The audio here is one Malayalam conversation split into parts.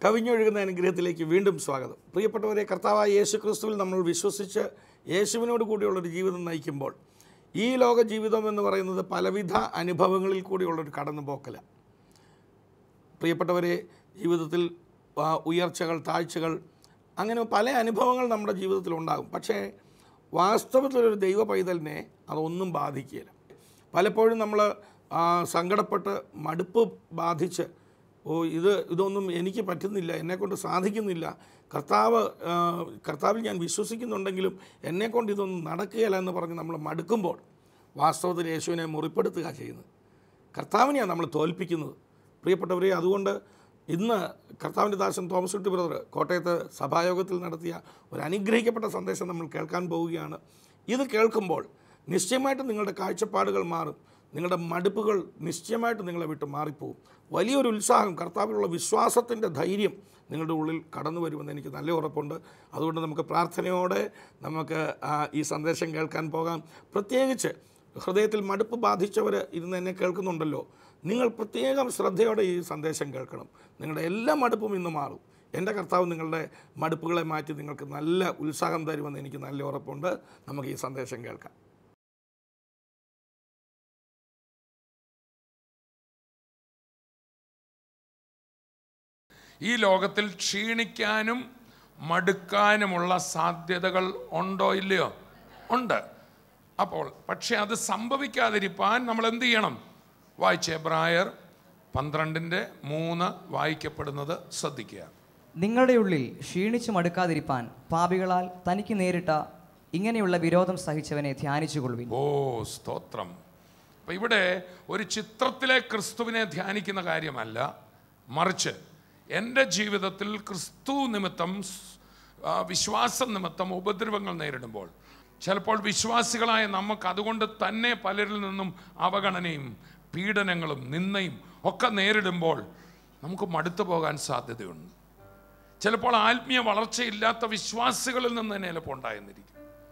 കവിഞ്ഞൊഴുകുന്ന അനുഗ്രഹത്തിലേക്ക് വീണ്ടും സ്വാഗതം പ്രിയപ്പെട്ടവരെ കർത്താവായ യേശു ക്രിസ്തുവിൽ നമ്മൾ വിശ്വസിച്ച് യേശുവിനോട് കൂടിയുള്ളൊരു ജീവിതം നയിക്കുമ്പോൾ ഈ ലോക ജീവിതം എന്ന് പറയുന്നത് പലവിധ അനുഭവങ്ങളിൽ കൂടിയുള്ളൊരു കടന്നുപോക്കലാണ് പ്രിയപ്പെട്ടവരെ ജീവിതത്തിൽ ആ, ഉയർച്ചകൾ താഴ്ചകൾ അങ്ങനെ പല അനുഭവങ്ങൾ നമ്മുടെ ജീവിതത്തിൽ ഉണ്ടാകും പക്ഷേ വാസ്തവത്തിലൊരു ദൈവ പൈതലിനെ അതൊന്നും ബാധിക്കില്ല പലപ്പോഴും നമ്മൾ സങ്കടപ്പെട്ട് മടുപ്പ് ബാധിച്ച് ഓ ഇത് ഇതൊന്നും എനിക്ക് പറ്റുന്നില്ല എന്നെക്കൊണ്ട് സാധിക്കുന്നില്ല കർത്താവ് ആ, കർത്താവിൽ ഞാൻ വിശ്വസിക്കുന്നുണ്ടെങ്കിലും എന്നെക്കൊണ്ട് ഇതൊന്നും നടക്കുകയില്ല എന്ന് പറഞ്ഞ് നമ്മൾ മടുക്കുമ്പോൾ വാസ്തവത്തിൽ യേശുവിനെ മുറിപ്പെടുത്തുക ചെയ്യുന്നത് കർത്താവിനെയാണ് നമ്മൾ തോൽപ്പിക്കുന്നത് പ്രിയപ്പെട്ടവരെ അതുകൊണ്ട് ഇന്ന് കർത്താവിൻ്റെ ദാസൻ തോമസ് കുട്ടി ബ്രദർ കോട്ടയത്ത് സഭായോഗത്തിൽ നടത്തിയ ഒരു അനുഗ്രഹിക്കപ്പെട്ട സന്ദേശം നമ്മൾ കേൾക്കാൻ പോവുകയാണ് ഇത് കേൾക്കുമ്പോൾ നിശ്ചയമായിട്ടും നിങ്ങളുടെ കാഴ്ചപ്പാടുകൾ മാറും നിങ്ങളുടെ മടുപ്പുകൾ നിശ്ചയമായിട്ട് നിങ്ങളെ വിട്ട് മാറിപ്പോവും വലിയൊരു ഉത്സാഹം കർത്താവിലുള്ള വിശ്വാസത്തിൻ്റെ ധൈര്യം നിങ്ങളുടെ ഉള്ളിൽ കടന്നു വരുമെന്ന് എനിക്ക് നല്ല ഉറപ്പുണ്ട് അതുകൊണ്ട് നമുക്ക് പ്രാർത്ഥനയോടെ നമുക്ക് ആ, ഈ സന്ദേശം കേൾക്കാൻ പോകാം പ്രത്യേകിച്ച് ഹൃദയത്തിൽ മടുപ്പ് ബാധിച്ചവർ ഇരുന്ന് എന്നെ കേൾക്കുന്നുണ്ടല്ലോ നിങ്ങൾ പ്രത്യേകം ശ്രദ്ധയോടെ ഈ സന്ദേശം കേൾക്കണം നിങ്ങളുടെ എല്ലാ മടുപ്പും ഇന്ന് മാറും എൻ്റെ കർത്താവ് നിങ്ങളുടെ മടുപ്പുകളെ മാറ്റി നിങ്ങൾക്ക് നല്ല ഉത്സാഹം തരുമെന്ന് എനിക്ക് നല്ല ഉറപ്പുണ്ട് നമുക്ക് ഈ സന്ദേശം കേൾക്കാം ഈ ലോകത്തിൽ ക്ഷീണിക്കാനും മടുക്കാനുമുള്ള സാധ്യതകൾ ഉണ്ടോ ഇല്ലയോ ഉണ്ട് അപ്പോൾ പക്ഷെ അത് സംഭവിക്കാതിരിക്കാൻ നമ്മൾ എന്ത് ചെയ്യണം വായിച്ച എബ്രായർ പന്ത്രണ്ടിൻ്റെ മൂന്ന് വായിക്കപ്പെടുന്നത് ശ്രദ്ധിക്കുക നിങ്ങളുടെ ഉള്ളിൽ ക്ഷീണിച്ചു മടുക്കാതിരിപ്പാൻ പാപികളാൽ തനിക്ക് നേരിട്ട ഇങ്ങനെയുള്ള വിരോധം സഹിച്ചവനെ ധ്യാനിച്ചുകൊള്ളുവിൻ ഓ സ്തോത്രം അപ്പം ഇവിടെ ഒരു ചിത്രത്തിലെ ക്രിസ്തുവിനെ ധ്യാനിക്കുന്ന കാര്യമല്ല മറിച്ച് എൻ്റെ ജീവിതത്തിൽ ക്രിസ്തു നിമിത്തം സ്- ആ, വിശ്വാസം നിമിത്തം ഉപദ്രവങ്ങൾ നേരിടുമ്പോൾ ചിലപ്പോൾ വിശ്വാസികളായ നമുക്ക് അതുകൊണ്ട് തന്നെ പലരിൽ നിന്നും അവഗണനയും പീഡനങ്ങളും നിന്നയും ഒക്കെ നേരിടുമ്പോൾ നമുക്ക് മടുത്തു പോകാൻ സാധ്യതയുണ്ട് ചിലപ്പോൾ ആത്മീയ വളർച്ചയില്ലാത്ത വിശ്വാസികളിൽ നിന്ന് തന്നെ ചിലപ്പോൾ ഉണ്ടായെന്നിരിക്കും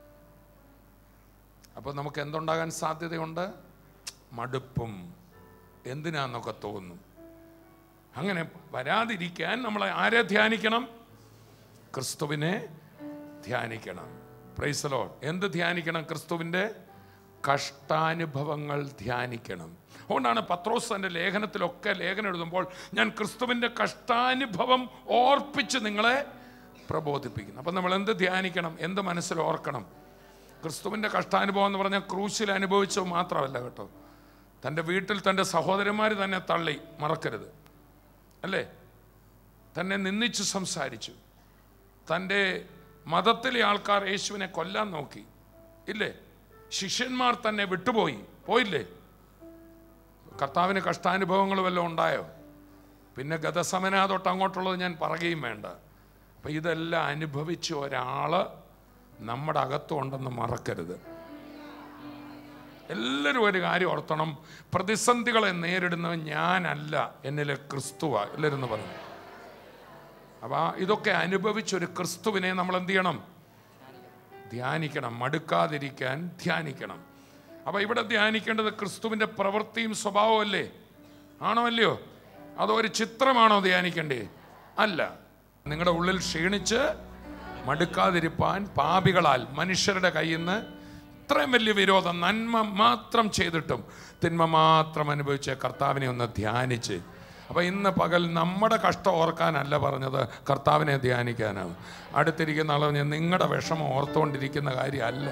അപ്പോൾ നമുക്ക് എന്തുണ്ടാകാൻ സാധ്യതയുണ്ട് മടുപ്പും എന്തിനാന്നൊക്കെ തോന്നും അങ്ങനെ വരാതിരിക്കാൻ നമ്മൾ ആരെ ധ്യാനിക്കണം ക്രിസ്തുവിനെ ധ്യാനിക്കണം പ്രൈസലോ എന്ത് ധ്യാനിക്കണം ക്രിസ്തുവിൻ്റെ കഷ്ടാനുഭവങ്ങൾ ധ്യാനിക്കണം അതുകൊണ്ടാണ് പത്രോസ് തൻ്റെ ലേഖനത്തിലൊക്കെ ലേഖനം എഴുതുമ്പോൾ ഞാൻ ക്രിസ്തുവിൻ്റെ കഷ്ടാനുഭവം ഓർപ്പിച്ച് നിങ്ങളെ പ്രബോധിപ്പിക്കുന്നു അപ്പം നമ്മൾ എന്ത് ധ്യാനിക്കണം എന്ത് മനസ്സിൽ ഓർക്കണം ക്രിസ്തുവിൻ്റെ കഷ്ടാനുഭവം എന്ന് പറഞ്ഞാൽ ക്രൂശിൽ അനുഭവിച്ചത് മാത്രമല്ല കേട്ടോ തൻ്റെ വീട്ടിൽ തൻ്റെ സഹോദരന്മാർ തന്നെ തള്ളി മറക്കരുത് അല്ലേ തന്നെ നിന്ദിച്ച് സംസാരിച്ചു തൻ്റെ മതത്തിലെ ആൾക്കാർ യേശുവിനെ കൊല്ലാൻ നോക്കി ഇല്ലേ ശിഷ്യന്മാർ തന്നെ വിട്ടുപോയി പോയില്ലേ കർത്താവിന് കഷ്ടാനുഭവങ്ങൾ വല്ലതും ഉണ്ടായോ പിന്നെ ഗതസമന തൊട്ട് അങ്ങോട്ടുള്ളത് ഞാൻ പറയുകയും വേണ്ട അപ്പം ഇതെല്ലാം അനുഭവിച്ച ഒരാള് നമ്മുടെ അകത്തുണ്ടെന്ന് മറക്കരുത് എല്ലാവരും ഒരു കാര്യം ഓർത്തണം പ്രതിസന്ധികളെ നേരിടുന്നത് ഞാനല്ല എന്നിലെ ക്രിസ്തുവാ എല്ലാവരും എന്ന് പറഞ്ഞു അപ്പോൾ ഇതൊക്കെ അനുഭവിച്ചൊരു ക്രിസ്തുവിനെ നമ്മൾ എന്ത് ചെയ്യണം ധ്യാനിക്കണം മടുക്കാതിരിക്കാൻ ധ്യാനിക്കണം അപ്പോൾ ഇവിടെ ധ്യാനിക്കേണ്ടത് ക്രിസ്തുവിൻ്റെ പ്രവൃത്തിയും സ്വഭാവവും അല്ലേ ആണോ അല്ലയോ അതോ ഒരു ചിത്രമാണോ ധ്യാനിക്കേണ്ടേ അല്ല നിങ്ങളുടെ ഉള്ളിൽ ക്ഷീണിച്ച് മടുക്കാതിരിപ്പാൻ പാപികളാൽ മനുഷ്യരുടെ കയ്യിൽ നിന്ന് ഇത്രയും വലിയ വിരോധം നന്മ മാത്രം ചെയ്തിട്ടും തിന്മ മാത്രം അനുഭവിച്ച കർത്താവിനെ ഒന്ന് ധ്യാനിച്ച് അപ്പോൾ ഇന്ന് പകൽ നമ്മുടെ കഷ്ടം ഓർക്കാനല്ല പറഞ്ഞത് കർത്താവിനെ ധ്യാനിക്കാനാണ് അടുത്തിരിക്കുന്ന ആൾ ഞാൻ നിങ്ങളുടെ വിഷമം ഓർത്തുകൊണ്ടിരിക്കുന്ന കാര്യമല്ല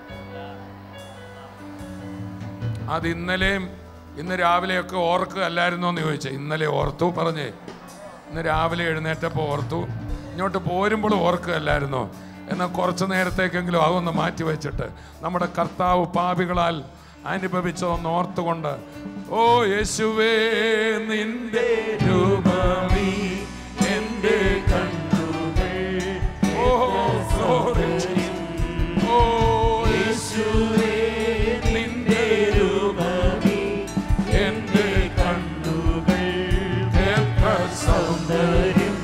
അത് ഇന്നലെയും ഇന്ന് രാവിലെയൊക്കെ ഓർക്കുക അല്ലായിരുന്നോ എന്ന് ചോദിച്ചേ ഇന്നലെ ഓർത്തു പറഞ്ഞേ ഇന്ന് രാവിലെ എഴുന്നേറ്റപ്പോൾ ഓർത്തു ഇങ്ങോട്ട് പോരുമ്പോൾ ഓർക്കുക അല്ലായിരുന്നോ എന്നാൽ കുറച്ച് നേരത്തേക്കെങ്കിലും അതൊന്ന് മാറ്റി വെച്ചിട്ട് നമ്മുടെ കർത്താവ് പാപികളാൽ അനുഭവിച്ചതൊന്ന് ഓർത്തുകൊണ്ട് ഓ യേശുവേ നിന്റെ രൂപമീ എൻ്റെ കണ്ണുകൾ ഓ glory. ഓ യേശുവേ നിന്റെ രൂപമീ എൻ്റെ കണ്ണുകൾ എത്ര സൗന്ദര്യം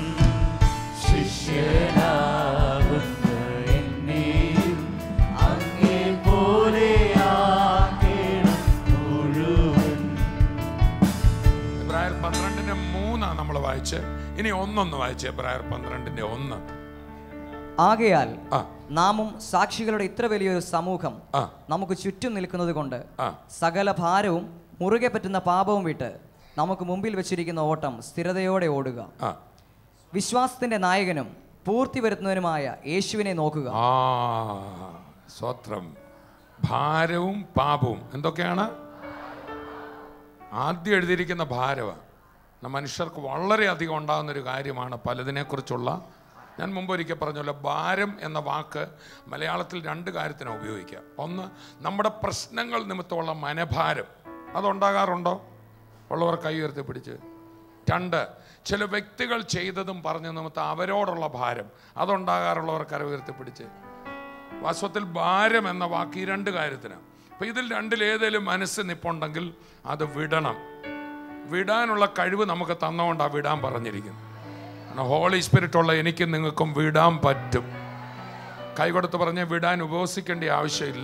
ശിഷ്യനാകുന്ന എന്നെയും അങ്ങേ പോലെയാക്കേണം മുഴുവൻ ഇബ്രാഹിം പന്ത്രണ്ടിന്റെ മൂന്നാണ് നമ്മൾ വായിച്ച് ഇനി ഒന്നൊന്ന് വായിച്ചേ പ്രായർ പന്ത്രണ്ടിന്റെ ഒന്ന് ആകയാൽ ആ നാമും സാക്ഷികളുടെ ഇത്ര വലിയൊരു സമൂഹം ആ നമുക്ക് ചുറ്റും നിൽക്കുന്നത് കൊണ്ട് ആ സകല ഭാരവും മുറുകെ പറ്റുന്ന പാപവും വിട്ട് നമുക്ക് മുമ്പിൽ വെച്ചിരിക്കുന്ന ഓട്ടം സ്ഥിരതയോടെ ഓടുക ആ വിശ്വാസത്തിന്റെ നായകനും പൂർത്തി വരുത്തുന്നവനുമായ യേശുവിനെ നോക്കുക ആ സ്വത്രം ഭാരവും പാപവും എന്തൊക്കെയാണ് ആദ്യം എഴുതിയിരിക്കുന്ന ഭാരമാണ് മനുഷ്യർക്ക് വളരെയധികം ഉണ്ടാകുന്ന ഒരു കാര്യമാണ് പലതിനെക്കുറിച്ചുള്ള ഞാൻ മുമ്പ് ഒരിക്കൽ പറഞ്ഞല്ലോ ഭാരം എന്ന വാക്ക് മലയാളത്തിൽ രണ്ട് കാര്യത്തിനാണ് ഉപയോഗിക്കുക ഒന്ന് നമ്മുടെ പ്രശ്നങ്ങൾ നിമിത്തമുള്ള മനഭാരം അതുണ്ടാകാറുണ്ടോ ഉള്ളവർ കൈ ഉയർത്തി പിടിച്ച് രണ്ട് ചില വ്യക്തികൾ ചെയ്തതും പറഞ്ഞ നിമിത്തം അവരോടുള്ള ഭാരം അതുണ്ടാകാറുള്ളവർ കര ഉയർത്തി പിടിച്ച് വാസ്തവത്തിൽ ഭാരം എന്ന വാക്ക് ഈ രണ്ട് കാര്യത്തിനാണ് അപ്പം ഇതിൽ രണ്ടിലേതെങ്കിലും മനസ്സ് നിപ്പുണ്ടെങ്കിൽ അത് വിടണം വിടാനുള്ള കഴിവ് നമുക്ക് തന്നുകൊണ്ടാണ് വിടാൻ പറഞ്ഞിരിക്കുന്നത് കാരണം ഹോളി സ്പിരിറ്റ് ഉള്ള എനിക്കും നിങ്ങൾക്കും വിടാൻ പറ്റും കൈ കൊടുത്ത് പറഞ്ഞ് വിടാൻ ഉപവസിക്കേണ്ട ആവശ്യമില്ല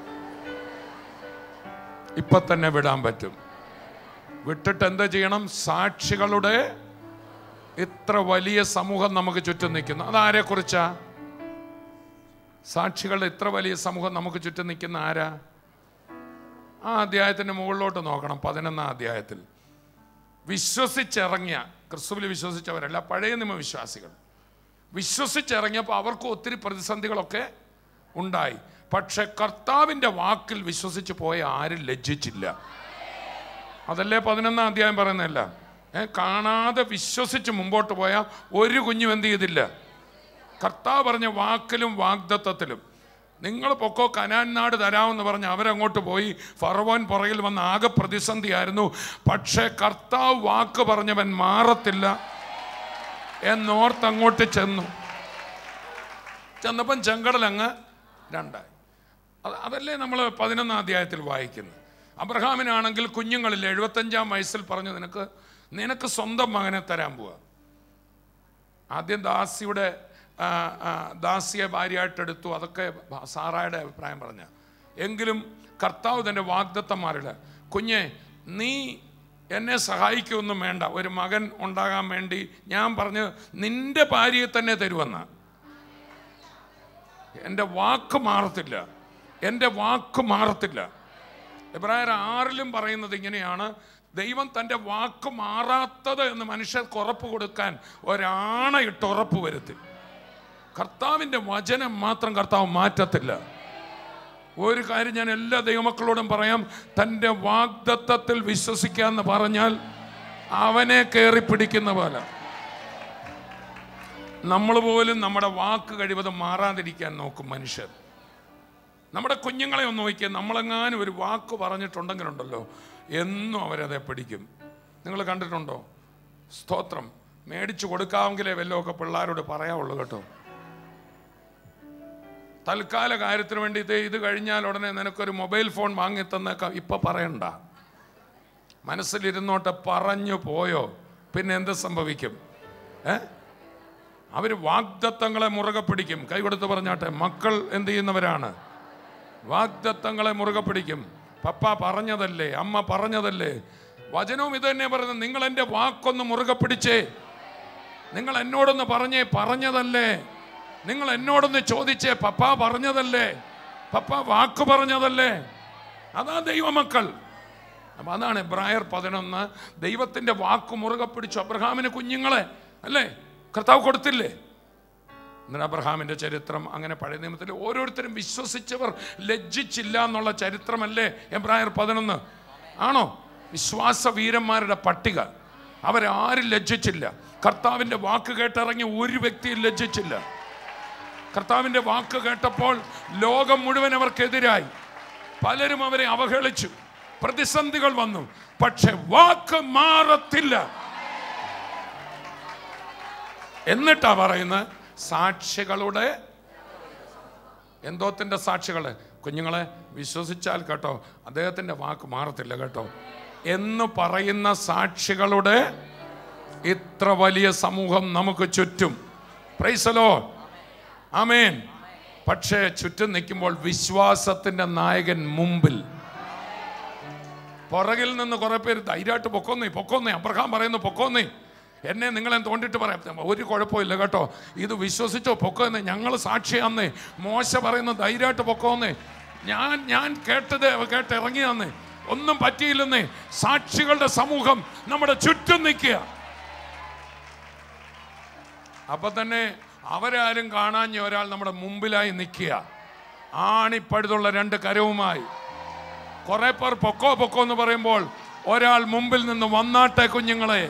ഇപ്പൊ തന്നെ വിടാൻ പറ്റും വിട്ടിട്ട് എന്താ ചെയ്യണം സാക്ഷികളുടെ ഇത്ര വലിയ സമൂഹം നമുക്ക് ചുറ്റും നിൽക്കുന്നു അതാരെ കുറിച്ചാ സാക്ഷികളുടെ ഇത്ര വലിയ സമൂഹം നമുക്ക് ചുറ്റും നിൽക്കുന്ന ആരാ ആ അധ്യായത്തിന്റെ മുകളിലോട്ട് നോക്കണം പതിനൊന്നാം അധ്യായത്തിൽ വിശ്വസിച്ചിറങ്ങിയ ക്രിസ്തുവിൽ വിശ്വസിച്ചവരല്ല പഴയ നിയമ വിശ്വാസികൾ വിശ്വസിച്ചിറങ്ങിയപ്പോൾ അവർക്ക് ഒത്തിരി പ്രതിസന്ധികളൊക്കെ ഉണ്ടായി പക്ഷെ കർത്താവിൻ്റെ വാക്കിൽ വിശ്വസിച്ച് പോയ ആരും ലജ്ജിച്ചില്ല അതല്ലേ പതിനൊന്നാം അധ്യായം പറയുന്നതല്ല ഏ കാണാതെ വിശ്വസിച്ച് മുമ്പോട്ട് പോയ ഒരു കുഞ്ഞും എന്ത് ചെയ്തില്ല കർത്താവ് പറഞ്ഞ വാക്കിലും വാഗ്ദത്വത്തിലും നിങ്ങൾ പൊക്കോ കനാൻ നാട് തരാമെന്ന് പറഞ്ഞ് അവരങ്ങോട്ട് പോയി ഫറവോൻ പുറകിൽ വന്ന് ആകെ പ്രതിസന്ധിയായിരുന്നു പക്ഷേ കർത്താവ് വാക്ക് പറഞ്ഞവൻ മാറത്തില്ല എന്നോർത്ത് അങ്ങോട്ട് ചെന്നു ചെന്നപ്പം ചെങ്കടലങ്ങ് രണ്ടായി അത് അതല്ലേ നമ്മൾ പതിനൊന്നാം അധ്യായത്തിൽ വായിക്കുന്നത് അബ്രഹാമിനാണെങ്കിൽ കുഞ്ഞുങ്ങളിൽ എഴുപത്തഞ്ചാം വയസ്സിൽ പറഞ്ഞു നിനക്ക് നിനക്ക് സ്വന്തം മകനെ തരാൻ പോവാ ആദ്യം ദാസിയുടെ ആ, ആ, ദാസിയെ ഭാര്യയായിട്ടെടുത്തു അതൊക്കെ ഭ- സാറായുടെ അഭിപ്രായം പറഞ്ഞ എങ്കിലും കർത്താവ് തൻ്റെ വാഗ്ദത്തന്മാരുടെ കുഞ്ഞെ നീ എന്നെ സഹായിക്കൊന്നും വേണ്ട ഒരു മകൻ ഉണ്ടാകാൻ വേണ്ടി ഞാൻ പറഞ്ഞ് നിന്റെ ഭാര്യയെ തന്നെ തരുമെന്ന് എൻ്റെ വാക്ക് മാറത്തില്ല എൻ്റെ വാക്ക് മാറത്തില്ല എബ്രായർ ആറിലും പറയുന്നത് ഇങ്ങനെയാണ് ദൈവം തൻ്റെ വാക്ക് മാറാത്തത് എന്ന് മനുഷ്യർക്ക് ഉറപ്പ് കൊടുക്കാൻ ഒരാണ ഇട്ട് ഉറപ്പ് വരുത്തി കർത്താവിൻ്റെ വചനം മാത്രം കർത്താവ് മാറ്റത്തില്ല ഒരു കാര്യം ഞാൻ എല്ലാ ദൈവമക്കളോടും പറയാം തൻ്റെ വാഗ്ദത്തത്തിൽ വിശ്വസിക്കാന്ന് പറഞ്ഞാൽ അവനെ കയറി പിടിക്കുന്ന പോലെ നമ്മൾ പോലും നമ്മുടെ വാക്ക് കഴിവതും മാറാതിരിക്കാൻ നോക്കും മനുഷ്യർ നമ്മുടെ കുഞ്ഞുങ്ങളെ ഒന്ന് നോക്കിയാൽ നമ്മളെങ്ങാനും ഒരു വാക്ക് പറഞ്ഞിട്ടുണ്ടെങ്കിലുണ്ടല്ലോ എന്നും അവരതെ പിടിക്കും നിങ്ങൾ കണ്ടിട്ടുണ്ടോ സ്തോത്രം മേടിച്ചു കൊടുക്കാമെങ്കിലേ വല്ലതൊക്കെ പിള്ളേരോട് പറയാവുള്ളൂ കേട്ടോ തൽക്കാല കാര്യത്തിന് വേണ്ടി ഇത് ഇത് കഴിഞ്ഞാൽ ഉടനെ നിനക്കൊരു മൊബൈൽ ഫോൺ വാങ്ങി തന്നേക്കാം ഇപ്പൊ പറയണ്ട മനസ്സിലിരുന്നോട്ടെ പറഞ്ഞു പോയോ പിന്നെ എന്ത് സംഭവിക്കും ഏ അവർ വാഗ്ദത്തങ്ങളെ മുറുകെ പിടിക്കും കൈകൊടുത്ത് പറഞ്ഞാട്ടെ മക്കൾ എന്ത് ചെയ്യുന്നവരാണ് വാഗ്ദത്തങ്ങളെ മുറുകെ പിടിക്കും പപ്പ പറഞ്ഞതല്ലേ അമ്മ പറഞ്ഞതല്ലേ വചനവും ഇത് തന്നെ പറയുന്നത് നിങ്ങൾ എൻ്റെ വാക്കൊന്ന് മുറുകെ പിടിച്ചേ നിങ്ങൾ എന്നോടൊന്ന് പറഞ്ഞേ പറഞ്ഞതല്ലേ നിങ്ങൾ എന്നോടൊന്ന് ചോദിച്ചേ പപ്പ പറഞ്ഞതല്ലേ പപ്പ വാക്ക് പറഞ്ഞതല്ലേ അതാ ദൈവമക്കൾ അപ്പം അതാണ് എബ്രായർ പതിനൊന്ന് ദൈവത്തിൻ്റെ വാക്ക് മുറുകെ പിടിച്ചു അബ്രഹാമിന് കുഞ്ഞുങ്ങളെ അല്ലേ കർത്താവ് കൊടുത്തില്ലേ എന്നാൽ അബ്രഹാമിൻ്റെ ചരിത്രം അങ്ങനെ പഴയ നിയമത്തിൽ ഓരോരുത്തരും വിശ്വസിച്ചവർ ലജ്ജിച്ചില്ല എന്നുള്ള ചരിത്രമല്ലേ എബ്രായർ പതിനൊന്ന് ആണോ വിശ്വാസ വീരന്മാരുടെ പട്ടിക അവരാരും ലജ്ജിച്ചില്ല കർത്താവിൻ്റെ വാക്ക് കേട്ടിറങ്ങി ഒരു വ്യക്തിയും ലജ്ജിച്ചില്ല കർത്താവിൻ്റെ വാക്ക് കേട്ടപ്പോൾ ലോകം മുഴുവൻ അവർക്കെതിരായി പലരും അവരെ അവഹേളിച്ചു പ്രതിസന്ധികൾ വന്നു പക്ഷെ വാക്ക് മാറത്തില്ല എന്നിട്ടാ പറയുന്നത് സാക്ഷികളുടെ എന്തോത്തിന്റെ സാക്ഷികളെ കുഞ്ഞുങ്ങളെ വിശ്വസിച്ചാൽ കേട്ടോ അദ്ദേഹത്തിന്റെ വാക്ക് മാറത്തില്ല കേട്ടോ എന്ന് പറയുന്ന സാക്ഷികളുടെ ഇത്ര വലിയ സമൂഹം നമുക്ക് ചുറ്റും പ്രൈസലോ ആമേൻ പക്ഷേ ചുറ്റും നിൽക്കുമ്പോൾ വിശ്വാസത്തിന്റെ നായകൻ മുമ്പിൽ പുറകിൽ നിന്ന് കുറെ പേര് ധൈര്യമായിട്ട് പൊക്കോന്നേ പൊക്കോന്നേ അബ്രഹാം പറയുന്നു പൊക്കോന്നേ എന്നെ നിങ്ങളെ തോണ്ടിട്ട് പറയാം ഒരു കുഴപ്പമില്ല കേട്ടോ ഇത് വിശ്വസിച്ചോ പൊക്കോന്ന് ഞങ്ങൾ സാക്ഷിയാന്നേ മോശ പറയുന്ന ധൈര്യമായിട്ട് പൊക്കോന്നേ ഞാൻ ഞാൻ കേട്ടത് കേട്ട് ഇറങ്ങിയാന്നേ ഒന്നും പറ്റിയില്ലെന്നേ സാക്ഷികളുടെ സമൂഹം നമ്മുടെ ചുറ്റും നിൽക്കുക അപ്പൊ തന്നെ അവരാരും കാണാഞ്ഞ ഒരാൾ നമ്മുടെ മുമ്പിലായി നിൽക്കുക ആണിപ്പഴുതുള്ള രണ്ട് കരവുമായി കുറെ പേർ പൊക്കോ പൊക്കോ എന്ന് പറയുമ്പോൾ ഒരാൾ മുമ്പിൽ നിന്ന് വന്നാട്ടെ കുഞ്ഞുങ്ങളെ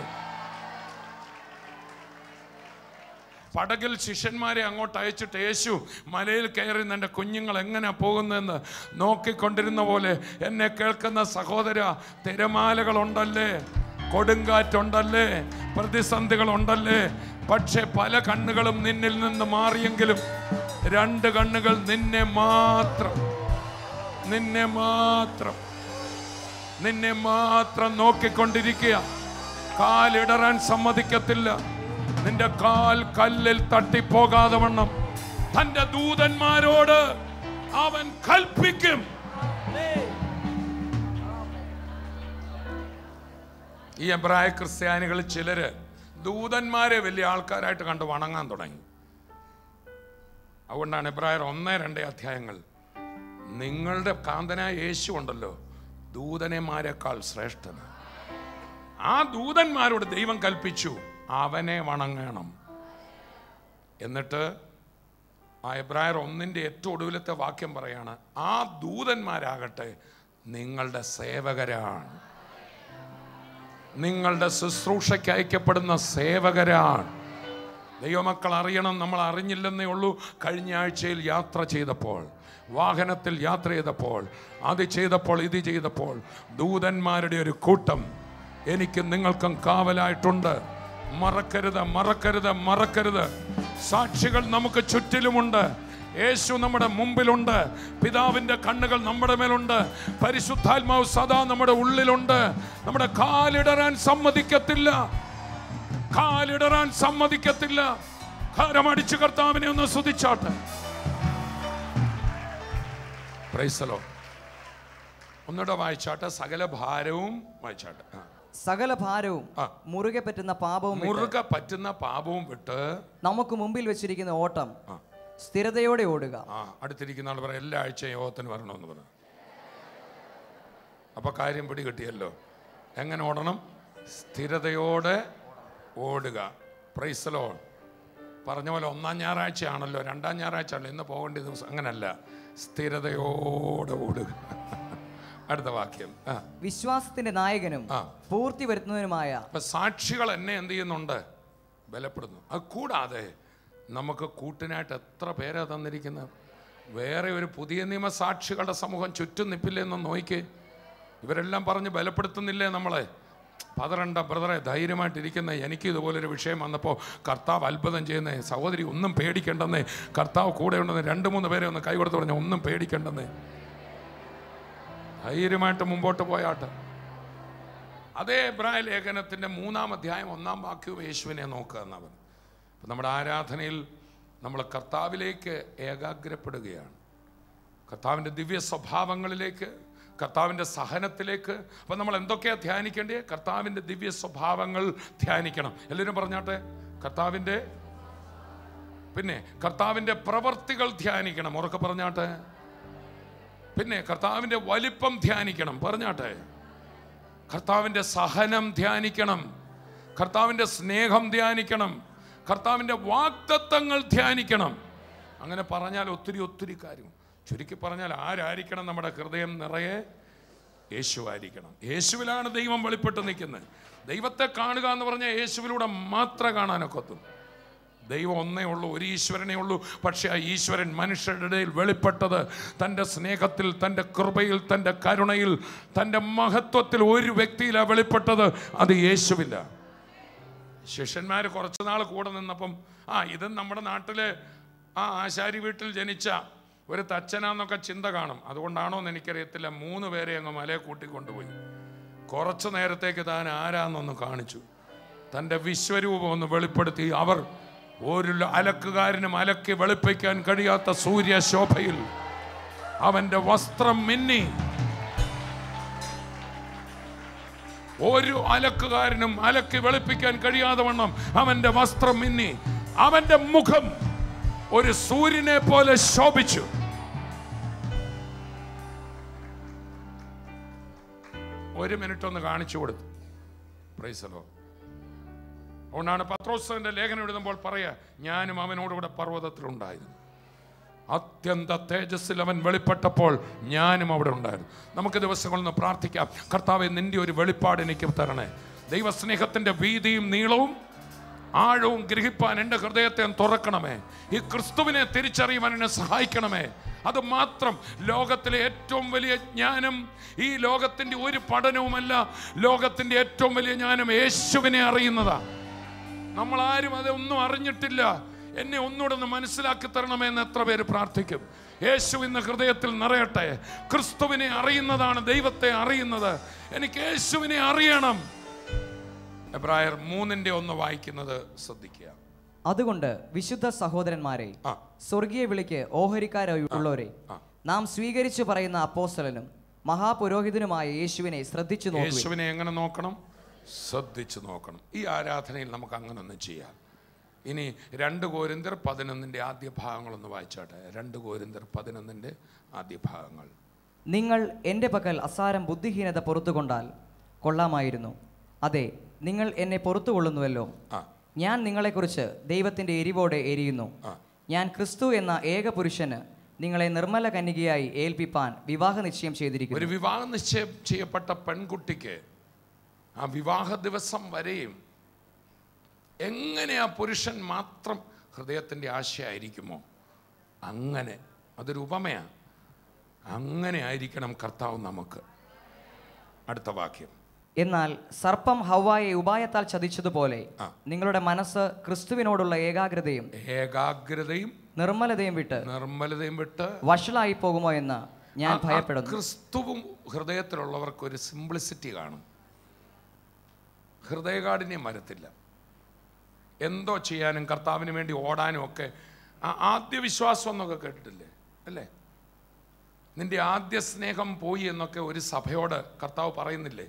പടകിൽ ശിഷ്യന്മാരെ അങ്ങോട്ട് അയച്ചിട്ട് യേശു മലയിൽ കയറി എൻ്റെ കുഞ്ഞുങ്ങൾ എങ്ങനെ പോകുന്നതെന്ന് നോക്കിക്കൊണ്ടിരുന്ന പോലെ എന്നെ കേൾക്കുന്ന സഹോദര തിരമാലകളുണ്ടല്ലേ കൊടുങ്കാറ്റുണ്ടല്ലേ പ്രതിസന്ധികളുണ്ടല്ലേ പക്ഷെ പല കണ്ണുകളും നിന്നിൽ നിന്ന് മാറിയെങ്കിലും രണ്ട് കണ്ണുകൾ നിന്നെ മാത്രം നിന്നെ മാത്രം നിന്നെ മാത്രം നോക്കിക്കൊണ്ടിരിക്കുക കാലിടറാൻ സമ്മതിക്കത്തില്ല നിന്റെ കാൽ കല്ലിൽ തട്ടിപ്പോകാതെ വണ്ണം തന്റെ ദൂതന്മാരോട് അവൻ കൽപ്പിക്കും ഈ എബ്രായ ക്രിസ്ത്യാനികൾ ചിലര് ദൂതന്മാരെ വലിയ ആൾക്കാരായിട്ട് കണ്ട് വണങ്ങാൻ തുടങ്ങി അതുകൊണ്ടാണ് എബ്രായർ ഒന്ന് രണ്ട് അധ്യായങ്ങൾ നിങ്ങളുടെ കാന്തനായ യേശു ഉണ്ടല്ലോ ദൂതനെമാരെക്കാൾ ശ്രേഷ്ഠന് ആ ദൂതന്മാരോട് ദൈവം കൽപ്പിച്ചു അവനെ വണങ്ങണം എന്നിട്ട് ആ എബ്രായർ ഒന്നിൻ്റെ ഏറ്റവും ഒടുവിലത്തെ വാക്യം പറയാണ് ആ ദൂതന്മാരാകട്ടെ നിങ്ങളുടെ സേവകരാണ് നിങ്ങളുടെ ശുശ്രൂഷയ്ക്ക് അയക്കപ്പെടുന്ന സേവകരാണ് ദൈവമക്കൾ അറിയണം നമ്മൾ അറിഞ്ഞില്ലെന്നേ ഉള്ളൂ കഴിഞ്ഞ ആഴ്ചയിൽ യാത്ര ചെയ്തപ്പോൾ വാഹനത്തിൽ യാത്ര ചെയ്തപ്പോൾ അത് ചെയ്തപ്പോൾ ഇത് ചെയ്തപ്പോൾ ദൂതന്മാരുടെ ഒരു കൂട്ടം എനിക്ക് നിങ്ങൾക്കും കാവലായിട്ടുണ്ട് മറക്കരുത് മറക്കരുത് മറക്കരുത് സാക്ഷികൾ നമുക്ക് ചുറ്റിലുമുണ്ട് യേശു നമ്മുടെ മുമ്പിലുണ്ട് പിതാവിന്റെ കണ്ണുകൾ നമ്മുടെ മേലുണ്ട് പരിശുദ്ധാത്മാവ് സദാ നമ്മുടെ ഉള്ളിലുണ്ട് നമ്മുടെ കാലിടറാൻ സമ്മതിക്കത്തില്ല കാലിടറാൻ സമ്മതിക്കത്തില്ല കാരമടിച്ചു കർത്താവിനെ ഒന്ന് സ്തുതിച്ചാട്ടെ പ്രൈസലോ ഒന്നുകൂടെ വായിച്ചാട്ടെ സകല ഭാരവും വായിച്ചാട്ടെ ആ. സകല ഭാരവും ആ. മുറുകെ പറ്റുന്ന പാപവും വിട്ട് മുറുകെ പറ്റുന്ന പാപവും വിട്ട് നമുക്ക് മുമ്പിൽ വെച്ചിരിക്കുന്ന ഓട്ടം ആ. സ്ഥിരതയോടെ ഓടുക ആ അടുത്തിരിക്കുന്ന ആൾ പറയാം എല്ലാ ആഴ്ചയും യോഗത്തിന് വരണമെന്ന് പറഞ്ഞു അപ്പൊ കാര്യം പിടി കിട്ടിയല്ലോ എങ്ങനെ ഓടണം സ്ഥിരതയോടെ ഓടുക പ്രൈസലോ പറഞ്ഞ പോലെ ഒന്നാം ഞായറാഴ്ചയാണല്ലോ രണ്ടാം ഞായറാഴ്ച ആണല്ലോ ഇന്ന് പോകേണ്ട ദിവസം അങ്ങനല്ല സ്ഥിരതയോടെ ഓടുക അടുത്ത വാക്യം ആ വിശ്വാസത്തിന്റെ നായകനും ആ. പൂർത്തി വരുത്തുന്നതിനുമായ അപ്പൊ സാക്ഷികൾ എന്നെ എന്ത് ചെയ്യുന്നുണ്ട് ബലപ്പെടുന്നു അത് കൂടാതെ നമുക്ക് കൂട്ടിനായിട്ട് എത്ര പേരാ തന്നിരിക്കുന്നത് വേറെ ഒരു പുതിയ നിയമ സാക്ഷികളുടെ സമൂഹം ചുറ്റും നിപ്പില്ലെന്ന് നോയിക്ക് ഇവരെല്ലാം പറഞ്ഞ് ബലപ്പെടുത്തുന്നില്ലേ നമ്മളെ പതറണ്ട ബ്രദറെ ധൈര്യമായിട്ടിരിക്കുന്ന എനിക്ക് ഇതുപോലൊരു വിഷയം വന്നപ്പോൾ കർത്താവ് അത്ഭുതം ചെയ്യുന്നേ സഹോദരി ഒന്നും പേടിക്കണ്ടെന്നേ കർത്താവ് കൂടെ ഉണ്ടെന്ന് രണ്ട് മൂന്ന് പേരെ ഒന്ന് കൈ കൊടുത്ത് പറഞ്ഞു ഒന്നും പേടിക്കണ്ടെന്നേ ധൈര്യമായിട്ട് മുമ്പോട്ട് പോയാട്ടെ അതേ എബ്രായ ലേഖനത്തിന്റെ മൂന്നാം അധ്യായം ഒന്നാം വാക്യവും യേശുവിനെ നോക്കുക എന്നവൻ അപ്പം നമ്മുടെ ആരാധനയിൽ നമ്മൾ കർത്താവിലേക്ക് ഏകാഗ്രപ്പെടുകയാണ് കർത്താവിൻ്റെ ദിവ്യ സ്വഭാവങ്ങളിലേക്ക് കർത്താവിൻ്റെ സഹനത്തിലേക്ക് അപ്പം നമ്മൾ എന്തൊക്കെയാണ് ധ്യാനിക്കേണ്ടത് കർത്താവിൻ്റെ ദിവ്യ സ്വഭാവങ്ങൾ ധ്യാനിക്കണം എല്ലാവരും പറഞ്ഞാട്ടെ കർത്താവിൻ്റെ പിന്നെ കർത്താവിൻ്റെ പ്രവർത്തികൾ ധ്യാനിക്കണം ഉറക്കെ പറഞ്ഞാട്ടെ പിന്നെ കർത്താവിൻ്റെ വലിപ്പം ധ്യാനിക്കണം പറഞ്ഞാട്ടെ കർത്താവിൻ്റെ സഹനം ധ്യാനിക്കണം കർത്താവിൻ്റെ സ്നേഹം ധ്യാനിക്കണം കർത്താവിൻ്റെ വാക്തത്വങ്ങൾ ധ്യാനിക്കണം അങ്ങനെ പറഞ്ഞാൽ ഒത്തിരി ഒത്തിരി കാര്യം ചുരുക്കി പറഞ്ഞാൽ ആരായിരിക്കണം നമ്മുടെ ഹൃദയം നിറയെ യേശുവായിരിക്കണം യേശുവിലാണ് ദൈവം വെളിപ്പെട്ട് നിൽക്കുന്നത് ദൈവത്തെ കാണുക എന്ന് പറഞ്ഞാൽ യേശുവിലൂടെ മാത്രമേ കാണാനൊക്കത്തും ദൈവം ഒന്നേ ഉള്ളൂ ഒരു ഈശ്വരനേ ഉള്ളൂ പക്ഷേ ആ ഈശ്വരൻ മനുഷ്യരുടെ ഇടയിൽ വെളിപ്പെട്ടത് തൻ്റെ സ്നേഹത്തിൽ തൻ്റെ കൃപയിൽ തൻ്റെ കരുണയിൽ തൻ്റെ മഹത്വത്തിൽ ഒരു വ്യക്തിയിലാണ് വെളിപ്പെട്ടത് അത് യേശുവില്ല ശിഷ്യന്മാർ കുറച്ച് നാൾ കൂടെ നിന്നപ്പം ആ ഇത് നമ്മുടെ നാട്ടിലെ ആ ആശാരി വീട്ടിൽ ജനിച്ച ഒരു തച്ചനാന്നൊക്കെ ചിന്ത കാണും അതുകൊണ്ടാണോ എന്ന് എനിക്കറിയത്തില്ല മൂന്ന് പേരെ അങ്ങ് മലയെ കൂട്ടിക്കൊണ്ടുപോയി കുറച്ചു നേരത്തേക്ക് താൻ ആരാന്നൊന്ന് കാണിച്ചു തൻ്റെ വിശ്വരൂപം ഒന്ന് വെളിപ്പെടുത്തി അവർ ഒരു ല- അലക്കുകാരനും അലക്കി വെളുപ്പിക്കാൻ കഴിയാത്ത സൂര്യശോഭയിൽ അവന്റെ വസ്ത്രം മിന്നി ഒരു അലക്കുകാരനും അലക്കി വെളുപ്പിക്കാൻ കഴിയാതെ വണ്ണം അവന്റെ വസ്ത്രം മിന്നി അവന്റെ മുഖം ഒരു സൂര്യനെ പോലെ ശോഭിച്ചു ഒരു മിനിറ്റ് ഒന്ന് കാണിച്ചു കൊടുത്തു പ്രൈസലോ അതുകൊണ്ടാണ് പത്രോസിന്റെ ലേഖനം എഴുതുമ്പോൾ പറയാ ഞാനും അവനോടുകൂടെ പർവ്വതത്തിലുണ്ടായിരുന്നു അത്യന്ത തേജസ്സിൽ അവൻ വെളിപ്പെട്ടപ്പോൾ ഞാനും അവിടെ ഉണ്ടായിരുന്നു നമുക്ക് ദിവസങ്ങളൊന്ന് പ്രാർത്ഥിക്കാം കർത്താവെ നിന്റെ ഒരു വെളിപ്പാട് എനിക്ക് തരണേ ദൈവസ്നേഹത്തിന്റെ വീതിയും നീളവും ആഴവും ഗ്രഹിപ്പാൻ എൻ്റെ ഹൃദയത്തെ ഒന്ന് തുറക്കണമേ ഈ ക്രിസ്തുവിനെ തിരിച്ചറിയുവാൻ എന്നെ സഹായിക്കണമേ അത് മാത്രം ലോകത്തിലെ ഏറ്റവും വലിയ ജ്ഞാനം ഈ ലോകത്തിൻ്റെ ഒരു പഠനവുമല്ല ലോകത്തിൻ്റെ ഏറ്റവും വലിയ ജ്ഞാനം യേശുവിനെ അറിയുന്നതാണ് നമ്മൾ ആരും അതൊന്നും അറിഞ്ഞിട്ടില്ല എന്നെ ഒന്നുകൂടെ ഒന്ന് മനസ്സിലാക്കി തരണമെന്ന് എത്ര പേര് പ്രാർത്ഥിക്കും യേശു ഇന്ന് ഹൃദയത്തിൽ നിറയട്ടെ ക്രിസ്തുവിനെ അറിയുന്നതാണ് ദൈവത്തെ അറിയുന്നത് എനിക്ക് യേശുവിനെ അറിയണം എബ്രായർ മൂന്നിന്റെ ഒന്ന് വായിക്കുന്നത് ശ്രദ്ധിക്കുക അതുകൊണ്ട് വിശുദ്ധ സഹോദരന്മാരെ ആ സ്വർഗീയ വിളിക്ക് ഓഹരിക്കാരായി ഉള്ളവരെ ആ. നാം സ്വീകരിച്ചു പറയുന്ന അപ്പോസ്തലനും മഹാപുരോഹിതനുമായ യേശുവിനെ ശ്രദ്ധിച്ചു നോക്കുക യേശുവിനെ എങ്ങനെ നോക്കണം ശ്രദ്ധിച്ചു നോക്കണം ഈ ആരാധനയിൽ നമുക്ക് അങ്ങനെ ഒന്ന് ചെയ്യാം ഇനി രണ്ട് കോരിന്തർ പതിനൊന്നിൻ്റെ ആദ്യ ഭാഗങ്ങളൊന്ന് വായിച്ചാട്ടെ രണ്ട് കോരിന്തർ പതിനൊന്നിൻ്റെ ആദ്യ ഭാഗങ്ങൾ നിങ്ങൾ എൻ്റെ പക്കൽ അസാരം ബുദ്ധിഹീനത പുറത്തുകൊണ്ടാൽ കൊള്ളാമായിരുന്നു അതെ നിങ്ങൾ എന്നെ പുറത്തുകൊള്ളുന്നുവല്ലോ ആ ഞാൻ നിങ്ങളെക്കുറിച്ച് ദൈവത്തിൻ്റെ എരിവോടെ എരിയുന്നു ആ. ഞാൻ ക്രിസ്തു എന്ന ഏക പുരുഷന് നിങ്ങളെ നിർമ്മല കന്യകയായി ഏൽപ്പിപ്പാൻ വിവാഹ നിശ്ചയം ചെയ്തിരിക്കുന്നു ഒരു വിവാഹ നിശ്ചയം ചെയ്യപ്പെട്ട പെൺകുട്ടിക്ക് ആ വിവാഹ ദിവസം വരെയും എങ്ങനെ ആ പുരുഷൻ മാത്രം ഹൃദയത്തിൻ്റെ ആശയായിരിക്കുമോ അങ്ങനെ അതൊരു ഉപമയാണ് അങ്ങനെ ആയിരിക്കണം കർത്താവ് നമുക്ക് അടുത്ത വാക്യം എന്നാൽ സർപ്പം ഹവ്വായെ ഉപായത്താൽ ചതിച്ചതുപോലെ ആ. നിങ്ങളുടെ മനസ്സ് ക്രിസ്തുവിനോടുള്ള ഏകാഗ്രതയും ഏകാഗ്രതയും നിർമ്മലതയും വിട്ട് നിർമ്മലതയും വിട്ട് വഷളായി പോകുമോ എന്ന് ഞാൻ ആ- ആ ഭയപ്പെടുന്നു ക്രിസ്തുവും ഹൃദയത്തിലുള്ളവർക്ക് ഒരു സിംപ്ലിസിറ്റി കാണും ഹൃദയകാഠിന്യം വരത്തില്ല എന്തോ ചെയ്യാനും കർത്താവിന് വേണ്ടി ഓടാനും ഒക്കെ ആ ആദ്യ വിശ്വാസം എന്നൊക്കെ കേട്ടിട്ടില്ലേ അല്ലേ നിന്റെ ആദ്യ സ്നേഹം പോയി എന്നൊക്കെ ഒരു സഭയോട് കർത്താവ് പറയുന്നില്ലേ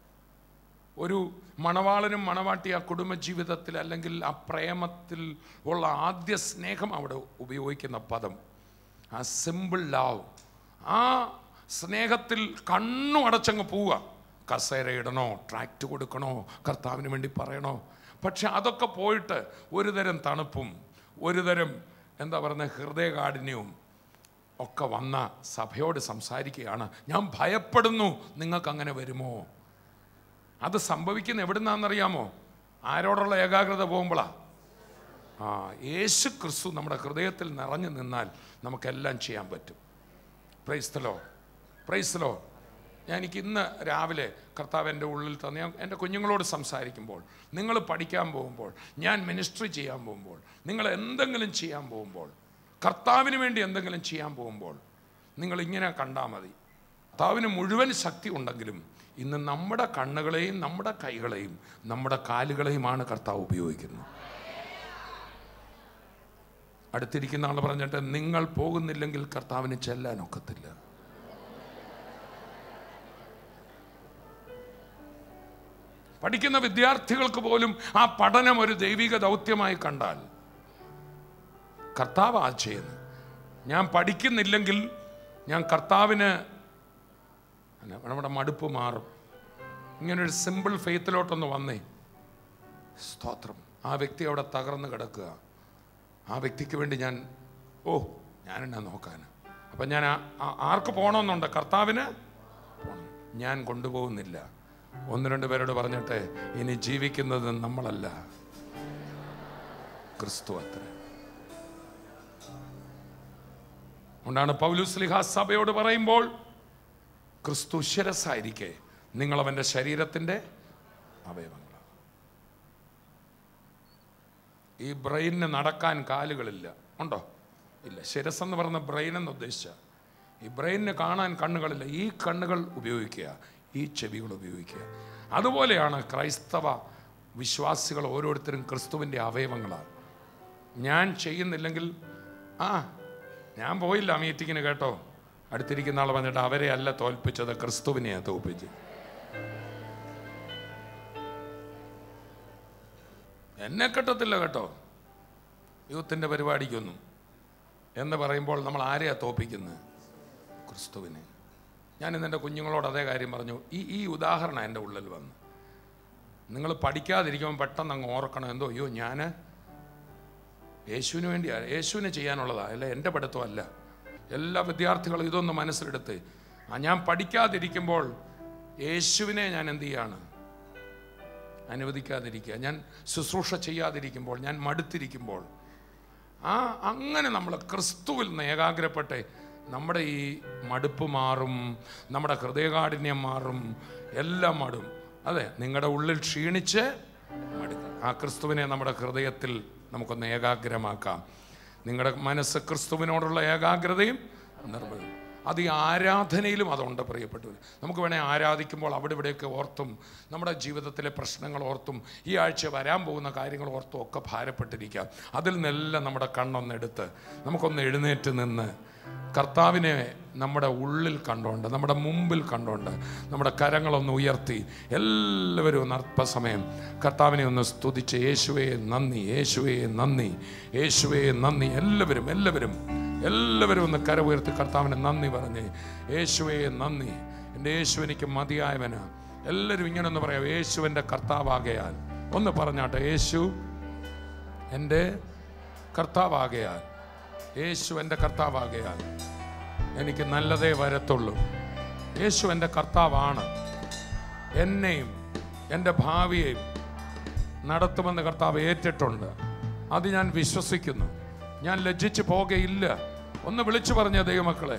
ഒരു മണവാളനും മണവാട്ടി ആ കുടുംബജീവിതത്തിൽ അല്ലെങ്കിൽ ആ പ്രേമത്തിൽ ഉള്ള ആദ്യ സ്നേഹം അവിടെ ഉപയോഗിക്കുന്ന പദം ആ സിമ്പിൾ ലവ് ആ സ്നേഹത്തിൽ കണ്ണു അടച്ചങ്ങ് പോവുക കസേര ഇടണോ ട്രാക്റ്റ് കൊടുക്കണോ കർത്താവിന് വേണ്ടി പറയണോ പക്ഷെ അതൊക്കെ പോയിട്ട് ഒരു തരം തണുപ്പും ഒരു തരം എന്താ പറയുക ഹൃദയകാഠിന്യവും ഒക്കെ വന്ന സഭയോട് സംസാരിക്കുകയാണ് ഞാൻ ഭയപ്പെടുന്നു നിങ്ങൾക്ക് അങ്ങനെ വരുമോ അത് സംഭവിക്കുന്ന എവിടുന്നാണെന്നറിയാമോ ആരോടുള്ള ഏകാഗ്രത പോകുമ്പോഴാ ആ യേശു ക്രിസ്തു നമ്മുടെ ഹൃദയത്തിൽ നിറഞ്ഞു നിന്നാൽ നമുക്കെല്ലാം ചെയ്യാൻ പറ്റും പ്രൈസ്തലോ പ്രൈസ്തലോ ഞാൻ എനിക്ക് ഇന്ന് രാവിലെ കർത്താവ് എൻ്റെ ഉള്ളിൽ തന്നെ ഞാൻ എൻ്റെ കുഞ്ഞുങ്ങളോട് സംസാരിക്കുമ്പോൾ നിങ്ങൾ പഠിക്കാൻ പോകുമ്പോൾ ഞാൻ മിനിസ്ട്രി ചെയ്യാൻ പോകുമ്പോൾ നിങ്ങൾ എന്തെങ്കിലും ചെയ്യാൻ പോകുമ്പോൾ കർത്താവിന് വേണ്ടി എന്തെങ്കിലും ചെയ്യാൻ പോകുമ്പോൾ നിങ്ങൾ ഇങ്ങനെ കണ്ടാൽ മതി കർത്താവിന് മുഴുവൻ ശക്തി ഉണ്ടെങ്കിലും ഇന്ന് നമ്മുടെ കണ്ണുകളെയും നമ്മുടെ കൈകളെയും നമ്മുടെ കാലുകളെയുമാണ് കർത്താവ് ഉപയോഗിക്കുന്നത് അടുത്തിരിക്കുന്ന ആൾ പറഞ്ഞിട്ട് നിങ്ങൾ പോകുന്നില്ലെങ്കിൽ കർത്താവിന് ചെല്ലാൻ ഒക്കത്തില്ല പഠിക്കുന്ന വിദ്യാർത്ഥികൾക്ക് പോലും ആ പഠനം ഒരു ദൈവിക ദൗത്യമായി കണ്ടാൽ കർത്താവ് ആ ചെയ്യുന്നു ഞാൻ പഠിക്കുന്നില്ലെങ്കിൽ ഞാൻ കർത്താവിന് അല്ല, നമ്മുടെ മടുപ്പ് മാറും ഇങ്ങനൊരു സിമ്പിൾ ഫെയ്ത്തിലോട്ടൊന്ന് വന്നേ സ്തോത്രം ആ വ്യക്തി അവിടെ തകർന്ന് കിടക്കുക ആ വ്യക്തിക്ക് വേണ്ടി ഞാൻ ഓ ഞാനെന്നാ നോക്കാൻ അപ്പം ഞാൻ ആ- ആ- ആർക്ക് പോകണമെന്നുണ്ട് കർത്താവിന് പോണം ഞാൻ കൊണ്ടുപോകുന്നില്ല ഒന്ന് രണ്ട് പേരോട് പറഞ്ഞിട്ട് ഇനി ജീവിക്കുന്നത് നമ്മളല്ല ക്രിസ്തു അത്ര അതുകൊണ്ടാണ് പൗലുസ്ലിഹ സഭയോട് പറയുമ്പോൾ ക്രിസ്തു ശിരസായിരിക്കെ നിങ്ങൾ അവൻ്റെ ശരീരത്തിൻ്റെ അവയവങ്ങളാണ് ഈ ബ്രെയിനിന് നടക്കാൻ കാലുകളില്ല ഉണ്ടോ ഇല്ല ശിരസ് എന്ന് പറയുന്ന ബ്രെയിൻ എന്ന് ഉദ്ദേശിച്ച ഈ ബ്രെയിനിന് കാണാൻ കണ്ണുകളില്ല ഈ കണ്ണുകൾ ഉപയോഗിക്കുക ഈ ചെവികൾ ഉപയോഗിക്കുക അതുപോലെയാണ് ക്രൈസ്തവ വിശ്വാസികൾ ഓരോരുത്തരും ക്രിസ്തുവിൻ്റെ അവയവങ്ങളാണ് ഞാൻ ചെയ്യുന്നില്ലെങ്കിൽ ആ ഞാൻ പോയില്ല ആ മീറ്റിങ്ങിന് കേട്ടോ അടുത്തിരിക്കുന്ന ആൾ പറഞ്ഞിട്ട് അവരെ അല്ല തോൽപ്പിച്ചത് ക്രിസ്തുവിനെയാണ് തോൽപ്പിച്ചത് എന്നെ കിട്ടത്തില്ല കേട്ടോ യൂത്തിൻ്റെ പരിപാടിക്കൊന്നും എന്ന് പറയുമ്പോൾ നമ്മൾ ആരെയാ തോപ്പിക്കുന്നത് ക്രിസ്തുവിനെ ഞാൻ ഇന്ന് എൻ്റെ കുഞ്ഞുങ്ങളോട് അതേ കാര്യം പറഞ്ഞു ഈ ഈ ഉദാഹരണം എൻ്റെ ഉള്ളിൽ വന്നു നിങ്ങൾ പഠിക്കാതിരിക്കുമ്പോൾ പെട്ടെന്ന് അങ്ങ് ഓർക്കണം എന്തോ അയ്യോ ഞാൻ യേശുവിന് വേണ്ടിയാണ് യേശുവിന് ചെയ്യാനുള്ളതാ അല്ല എൻ്റെ പഠിത്തമല്ല എല്ലാ വിദ്യാർത്ഥികളും ഇതൊന്ന് മനസ്സിലെടുത്ത് ആ ഞാൻ പഠിക്കാതിരിക്കുമ്പോൾ യേശുവിനെ ഞാൻ എന്ത് ചെയ്യാണ് അനുവദിക്കാതിരിക്കുക ഞാൻ ശുശ്രൂഷ ചെയ്യാതിരിക്കുമ്പോൾ ഞാൻ മടുത്തിരിക്കുമ്പോൾ ആ അങ്ങനെ നമ്മൾ ക്രിസ്തുവിൽ നിന്ന് ഏകാഗ്രപ്പെട്ട് നമ്മുടെ ഈ മടുപ്പ് മാറും നമ്മുടെ ഹൃദയകാഠിന്യം മാറും എല്ലാം മാറും അതെ നിങ്ങളുടെ ഉള്ളിൽ ക്ഷീണിച്ച് മടുക്കുക ആ ക്രിസ്തുവിനെ നമ്മുടെ ഹൃദയത്തിൽ നമുക്കൊന്ന് ഏകാഗ്രമാക്കാം നിങ്ങളുടെ മനസ്സ് ക്രിസ്തുവിനോടുള്ള ഏകാഗ്രതയും നിർമ്മലം അത് ഈ ആരാധനയിലും അതുണ്ട് പ്രിയപ്പെട്ടവർ നമുക്ക് വേണേൽ ആരാധിക്കുമ്പോൾ അവിടെ ഇവിടെയൊക്കെ ഓർത്തും നമ്മുടെ ജീവിതത്തിലെ പ്രശ്നങ്ങൾ ഓർത്തും ഈ ആഴ്ച വരാൻ പോകുന്ന കാര്യങ്ങൾ ഓർത്തും ഒക്കെ ഭാരപ്പെട്ടിരിക്കാം അതിൽ നിന്നെല്ലാം നമ്മുടെ കണ്ണൊന്നെടുത്ത് നമുക്കൊന്ന് എഴുന്നേറ്റ് നിന്ന് കർത്താവിനെ നമ്മുടെ ഉള്ളിൽ കണ്ടുകൊണ്ട് നമ്മുടെ മുമ്പിൽ കണ്ടുകൊണ്ട് നമ്മുടെ കരങ്ങളൊന്ന് ഉയർത്തി എല്ലാവരും ഒന്ന് അല്പസമയം കർത്താവിനെ ഒന്ന് സ്തുതിച്ച് യേശുവേ നന്ദി യേശുവേ നന്ദി യേശുവേ നന്ദി എല്ലാവരും എല്ലാവരും എല്ലാവരും ഒന്ന് കര ഉയർത്തി കർത്താവിനെ നന്ദി പറഞ്ഞ് യേശുവേ നന്ദി എൻ്റെ യേശു എനിക്ക് മതിയായവനാ എല്ലാവരും ഇങ്ങനെ ഒന്ന് പറയാം യേശുവിൻ്റെ കർത്താവാകയാൽ ഒന്ന് പറഞ്ഞാട്ടെ യേശു എൻ്റെ കർത്താവാകയാൽ യേശു എൻ്റെ കർത്താവാകയാൽ എനിക്ക് നല്ലതേ വരത്തുള്ളൂ യേശു എൻ്റെ കർത്താവാണ് എന്നെയും എൻ്റെ ഭാവിയെയും നടത്തുമെന്ന് കർത്താവ് ഏറ്റിട്ടുണ്ട് അത് ഞാൻ വിശ്വസിക്കുന്നു ഞാൻ ലജ്ജിച്ചു പോകയില്ല ഒന്ന് വിളിച്ചു പറഞ്ഞ ദൈവമക്കളെ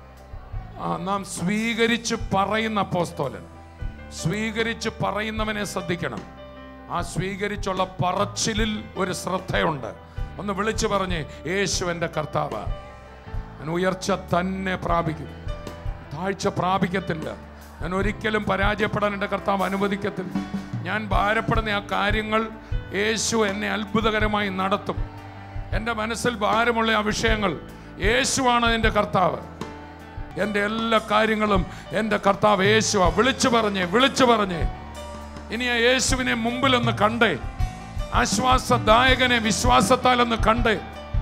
ആ, നാം സ്വീകരിച്ച് പറയുന്ന അപ്പോസ്തോലൻ സ്വീകരിച്ച് പറയുന്നവനെ ശ്രദ്ധിക്കണം ആ സ്വീകരിച്ചുള്ള പറച്ചിലിൽ ഒരു ശ്രദ്ധയുണ്ട് ഒന്ന് വിളിച്ചു പറഞ്ഞ് യേശു എൻ്റെ കർത്താവ് ഞാൻ ഉയർച്ച തന്നെ പ്രാപിക്കും താഴ്ച പ്രാപിക്കത്തില്ല ഞാൻ ഒരിക്കലും പരാജയപ്പെടാൻ എൻ്റെ കർത്താവ് അനുവദിക്കത്തില്ല ഞാൻ ഭാരപ്പെടുന്ന ആ കാര്യങ്ങൾ യേശു എന്നെ അത്ഭുതകരമായി നടത്തും എൻ്റെ മനസ്സിൽ ഭാരമുള്ള ആ വിഷയങ്ങൾ യേശുവാണ് എൻ്റെ കർത്താവ് എൻ്റെ എല്ലാ കാര്യങ്ങളും എൻ്റെ കർത്താവ് യേശുവാ വിളിച്ചു പറഞ്ഞേ വിളിച്ചു പറഞ്ഞേ ഇനി ആ യേശുവിനെ മുമ്പിലൊന്ന് കണ്ടേ ആശ്വാസദായകനെ വിശ്വാസത്താൽ ഒന്ന് കണ്ടേ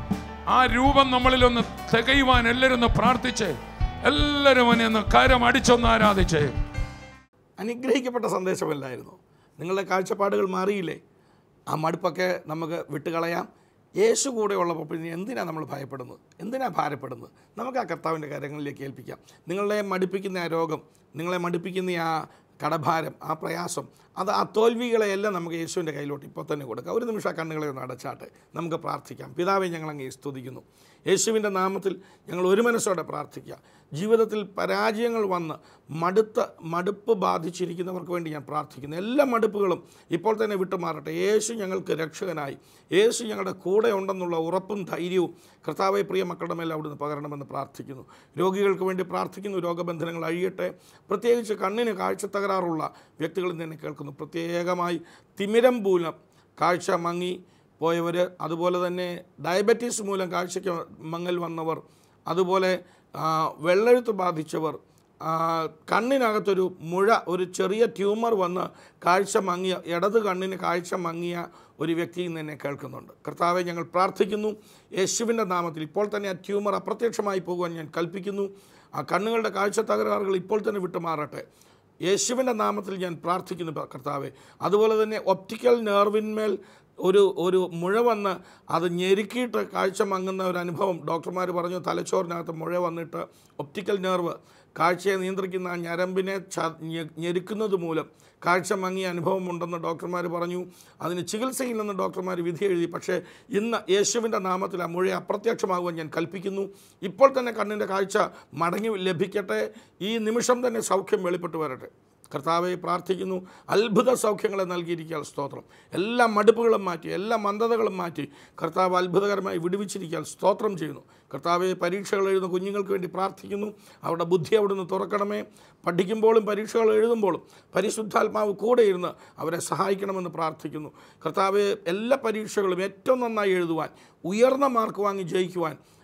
ആ രൂപം നമ്മളിലൊന്ന് തികയുവാൻ എല്ലാവരും ഒന്ന് പ്രാർത്ഥിച്ചേ എല്ലാവരും അവനെ ഒന്ന് കരം അടിച്ചൊന്ന് ആരാധിച്ചേ അനുഗ്രഹിക്കപ്പെട്ട സന്ദേശമല്ലായിരുന്നു നിങ്ങളുടെ കാഴ്ചപ്പാടുകൾ മാറിയില്ലേ ആ മടുപ്പൊക്കെ നമുക്ക് വിട്ടുകളയാം യേശു കൂടെ ഉള്ളപ്പോൾ പിന്നെ എന്തിനാണ് നമ്മൾ ഭയപ്പെടുന്നത് എന്തിനാണ് ഭാരപ്പെടുന്നത് നമുക്ക് ആ കർത്താവിൻ്റെ കാര്യങ്ങളിലേക്ക് ഏൽപ്പിക്കാം നിങ്ങളെ മടുപ്പിക്കുന്ന ആ രോഗം നിങ്ങളെ മടുപ്പിക്കുന്ന ആ കടഭാരം ആ പ്രയാസം അത് ആ തോൽവികളെയെല്ലാം നമുക്ക് യേശുവിൻ്റെ കയ്യിലോട്ട് ഇപ്പോൾ തന്നെ കൊടുക്കാം ഒരു നിമിഷം ആ കണ്ണുകളെ ഒന്ന് അടച്ചാട്ടെ നമുക്ക് പ്രാർത്ഥിക്കാം പിതാവെ ഞങ്ങൾ അങ്ങേ സ്തുതിക്കുന്നു യേശുവിൻ്റെ നാമത്തിൽ ഞങ്ങൾ ഒരു മനസ്സോടെ പ്രാർത്ഥിക്കുക ജീവിതത്തിൽ പരാജയങ്ങൾ വന്ന് മടുത്ത മടുപ്പ് ബാധിച്ചിരിക്കുന്നവർക്ക് വേണ്ടി ഞാൻ പ്രാർത്ഥിക്കുന്നു എല്ലാ മടുപ്പുകളും ഇപ്പോൾ തന്നെ വിട്ടുമാറട്ടെ യേശു ഞങ്ങൾക്ക് രക്ഷകനായി യേശു ഞങ്ങളുടെ കൂടെ ഉണ്ടെന്നുള്ള ഉറപ്പും ധൈര്യവും കർത്താവെ പ്രിയ മക്കളുടെ മേലെ അവിടുന്ന് പകരണമെന്ന് പ്രാർത്ഥിക്കുന്നു രോഗികൾക്ക് വേണ്ടി പ്രാർത്ഥിക്കുന്നു രോഗബന്ധനങ്ങൾ അഴിയട്ടെ പ്രത്യേകിച്ച് കണ്ണിന് കാഴ്ച തകരാറുള്ള വ്യക്തികളിൽ നിന്ന് കേൾക്കുന്നു പ്രത്യേകമായി തിമിരം മൂലം കാഴ്ച മങ്ങി പോയവർ അതുപോലെ തന്നെ ഡയബറ്റീസ് മൂലം കാഴ്ചയ്ക്ക് മങ്ങൽ വന്നവർ അതുപോലെ ആ, വെള്ളെഴുത്ത് ബാധിച്ചവർ ആ, കണ്ണിനകത്തൊരു മുഴ ഒരു ചെറിയ ട്യൂമർ വന്ന് കാഴ്ച മങ്ങിയ ഇടത് കണ്ണിന് കാഴ്ച മങ്ങിയ ഒരു വ്യക്തിയിൽ നിന്ന് എന്നെ കേൾക്കുന്നുണ്ട് കർത്താവെ ഞങ്ങൾ പ്രാർത്ഥിക്കുന്നു യേശുവിൻ്റെ നാമത്തിൽ ഇപ്പോൾ തന്നെ ആ ട്യൂമർ അപ്രത്യക്ഷമായി പോകുവാൻ ഞാൻ കൽപ്പിക്കുന്നു ആ കണ്ണുകളുടെ കാഴ്ച തകരാറുകൾ ഇപ്പോൾ തന്നെ വിട്ടുമാറട്ടെ യേശുവിൻ്റെ നാമത്തിൽ ഞാൻ പ്രാർത്ഥിക്കുന്നു പ- കർത്താവെ അതുപോലെ തന്നെ ഒപ്റ്റിക്കൽ നെർവിന്മേൽ ഒരു ഒരു മുഴ വന്ന് അത് ഞെരുക്കിയിട്ട് കാഴ്ച മങ്ങുന്ന ഒരു അനുഭവം ഡോക്ടർമാർ പറഞ്ഞു തലച്ചോറിനകത്ത് മുഴ വന്നിട്ട് ഒപ്റ്റിക്കൽ നെർവ് കാഴ്ചയെ നിയന്ത്രിക്കുന്ന ആ ഞരമ്പിനെ ച ഞെ- ഞെരുക്കുന്നത് മൂലം കാഴ്ച മങ്ങിയ അനുഭവമുണ്ടെന്ന് ഡോക്ടർമാർ പറഞ്ഞു അതിന് ചികിത്സയില്ലെന്ന് ഡോക്ടർമാർ വിധി എഴുതി പക്ഷേ ഇന്ന് യേശുവിൻ്റെ നാമത്തിൽ ആ മുഴ അപ്രത്യക്ഷമാകുവാൻ ഞാൻ കൽപ്പിക്കുന്നു ഇപ്പോൾ തന്നെ കണ്ണിൻ്റെ കാഴ്ച മടങ്ങി ലഭിക്കട്ടെ ഈ നിമിഷം തന്നെ സൗഖ്യം വെളിപ്പെട്ട് വരട്ടെ കർത്താവെ പ്രാർത്ഥിക്കുന്നു അത്ഭുത സൗഖ്യങ്ങളെ നൽകിയിരിക്കുക സ്തോത്രം എല്ലാ മടുപ്പുകളും മാറ്റി എല്ലാ മന്ദതകളും മാറ്റി കർത്താവ് അത്ഭുതകരമായി വിടുവിച്ചിരിക്കാൻ സ്തോത്രം ചെയ്യുന്നു കർത്താവെ പരീക്ഷകൾ എഴുതുന്ന കുഞ്ഞുങ്ങൾക്ക് വേണ്ടി പ്രാർത്ഥിക്കുന്നു അവരുടെ ബുദ്ധി അവിടുന്ന് തുറക്കണമേ പഠിക്കുമ്പോഴും പരീക്ഷകൾ എഴുതുമ്പോഴും പരിശുദ്ധാത്മാവ് കൂടെ ഇരുന്ന് അവരെ സഹായിക്കണമെന്ന് പ്രാർത്ഥിക്കുന്നു കർത്താവെ എല്ലാ പരീക്ഷകളും ഏറ്റവും നന്നായി എഴുതുവാൻ ഉയർന്ന മാർക്ക് വാങ്ങി ജയിക്കുവാൻ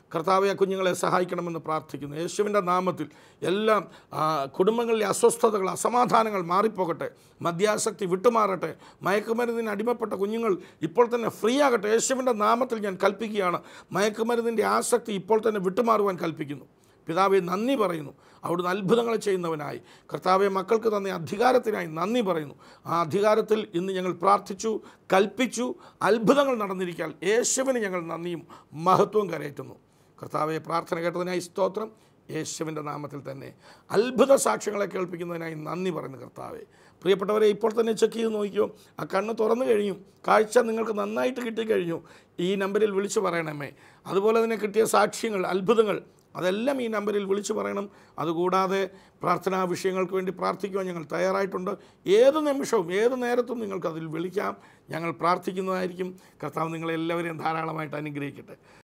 കർത്താവെ ആ കുഞ്ഞുങ്ങളെ സഹായിക്കണമെന്ന് പ്രാർത്ഥിക്കുന്നു യേശുവിൻ്റെ നാമത്തിൽ എല്ലാം ആ, കുടുംബങ്ങളിലെ അസ്വസ്ഥതകൾ അസമാധാനങ്ങൾ മാറിപ്പോകട്ടെ മദ്യാസക്തി വിട്ടുമാറട്ടെ മയക്കുമരുന്നിന് അടിമപ്പെട്ട കുഞ്ഞുങ്ങൾ ഇപ്പോൾ തന്നെ ഫ്രീ ആകട്ടെ യേശുവിൻ്റെ നാമത്തിൽ ഞാൻ കൽപ്പിക്കുകയാണ് മയക്കുമരുന്നിൻ്റെ ആസക്തി ഇപ്പോൾ തന്നെ വിട്ടുമാറുവാൻ കൽപ്പിക്കുന്നു പിതാവെ നന്ദി പറയുന്നു അവിടുന്ന് അത്ഭുതങ്ങൾ ചെയ്യുന്നവനായി കർത്താവെ മക്കൾക്ക് തന്ന അധികാരത്തിനായി നന്ദി പറയുന്നു ആ അധികാരത്തിൽ ഇന്ന് ഞങ്ങൾ പ്രാർത്ഥിച്ചു കൽപ്പിച്ചു അത്ഭുതങ്ങൾ നടന്നിരിക്കാൻ യേശുവിന് ഞങ്ങൾ നന്ദിയും മഹത്വവും കരയറ്റുന്നു കർത്താവെ പ്രാർത്ഥന കേട്ടതിനായി സ്തോത്രം യേശുവിൻ്റെ നാമത്തിൽ തന്നെ അത്ഭുത സാക്ഷ്യങ്ങളെ കേൾപ്പിക്കുന്നതിനായി നന്ദി പറയുന്നു കർത്താവെ പ്രിയപ്പെട്ടവരെ ഇപ്പോൾ തന്നെ ചെക്ക് ചെയ്ത് നോക്കിയോ ആ കണ്ണ് തുറന്നു കഴിയും കാഴ്ച നിങ്ങൾക്ക് നന്നായിട്ട് കിട്ടിക്കഴിഞ്ഞു ഈ നമ്പറിൽ വിളിച്ചു പറയണമേ അതുപോലെ തന്നെ കിട്ടിയ സാക്ഷ്യങ്ങൾ അത്ഭുതങ്ങൾ അതെല്ലാം ഈ നമ്പറിൽ വിളിച്ചു പറയണം അതുകൂടാതെ പ്രാർത്ഥനാ വിഷയങ്ങൾക്ക് വേണ്ടി പ്രാർത്ഥിക്കുവാൻ ഞങ്ങൾ തയ്യാറായിട്ടുണ്ട് ഏത് നിമിഷവും ഏത് നേരത്തും നിങ്ങൾക്ക് അതിൽ വിളിക്കാം ഞങ്ങൾ പ്രാർത്ഥിക്കുന്നതായിരിക്കും കർത്താവ് നിങ്ങളെല്ലാവരെയും ധാരാളമായിട്ട് അനുഗ്രഹിക്കട്ടെ